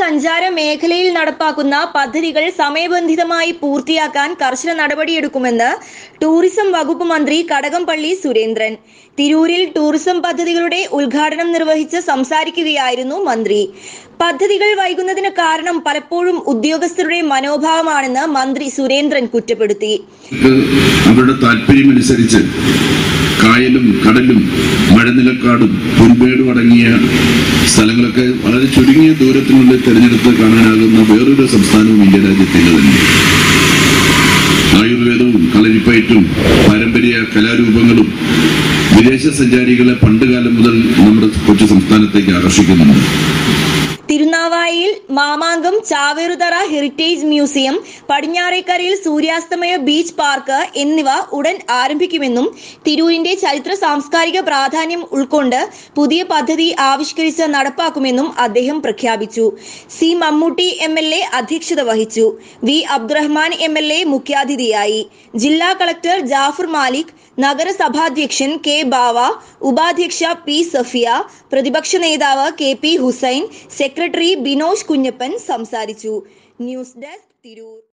വിനോദസഞ്ചാര മേഖലയിൽ നടപ്പാക്കുന്ന പദ്ധതികൾ സമയബന്ധിതമായി പൂർത്തിയാക്കാൻ കർശന നടപടിയെടുക്കുമെന്ന് ടൂറിസം വകുപ്പ് മന്ത്രി കടകംപള്ളി സുരേന്ദ്രൻ തിരൂരിൽ ടൂറിസം പദ്ധതികളുടെ ഉദ്ഘാടനം നിർവഹിച്ച് സംസാരിക്കുകയായിരുന്നു മന്ത്രി പദ്ധതികൾ വൈകുന്നതിന് കാരണം പലപ്പോഴും ഉദ്യോഗസ്ഥരുടെ മനോഭാവമാണെന്ന് മന്ത്രി സുരേന്ദ്രൻ കുറ്റപ്പെടുത്തി അവർക്ക് അവരുടെ താല്പര്യമനുസരിച്ച് കായലും കടലും മഴനിലക്കാടും പുൽമേടും അടങ്ങിയ സ്ഥലങ്ങളൊക്കെ വളരെ ചുരുങ്ങിയ ദൂരത്തിനുള്ളിൽ തിരഞ്ഞെടുത്ത് കാണാനാകുന്ന വേറൊരു സംസ്ഥാനവും ഇന്ത്യ രാജ്യത്തില്ല തന്നെ ആയുർവേദവും കളരിപ്പയറ്റും പാരമ്പര്യ കലാരൂപങ്ങളും വിദേശ സഞ്ചാരികളെ പണ്ടുകാലം മുതൽ നമ്മുടെ കൊച്ചു സംസ്ഥാനത്തേക്ക് ആകർഷിക്കുന്നുണ്ട് തിരുനാവായയിൽ മാമാങ്കം ചാവേറുതറ ഹെറിറ്റേജ് മ്യൂസിയം പടിഞ്ഞാറേക്കരയിൽ സൂര്യാസ്തമയ ബീച്ച് പാർക്ക് എന്നിവ ഉടൻ ആരംഭിക്കുമെന്നും തിരൂരിന്റെ ചരിത്ര സാംസ്കാരിക പ്രാധാന്യം ഉൾക്കൊണ്ട് പുതിയ പദ്ധതി ആവിഷ്കരിച്ച് നടപ്പാക്കുമെന്നും അദ്ദേഹം പ്രഖ്യാപിച്ചു C Mammootty M L A അധ്യക്ഷത വഹിച്ചു V Abdurahman M L A മുഖ്യാതിഥിയായി ജില്ലാ കളക്ടർ ജാഫർ മാലിക് നഗരസഭാധ്യക്ഷൻ കെ ബാവ ഉപാധ്യക്ഷ പി സഫിയ പ്രതിപക്ഷ നേതാവ് K P Hussain secretary Binosh Kunjappan സംസാരിച്ചു ന്യൂസ് ഡെസ്ക് തിരൂർ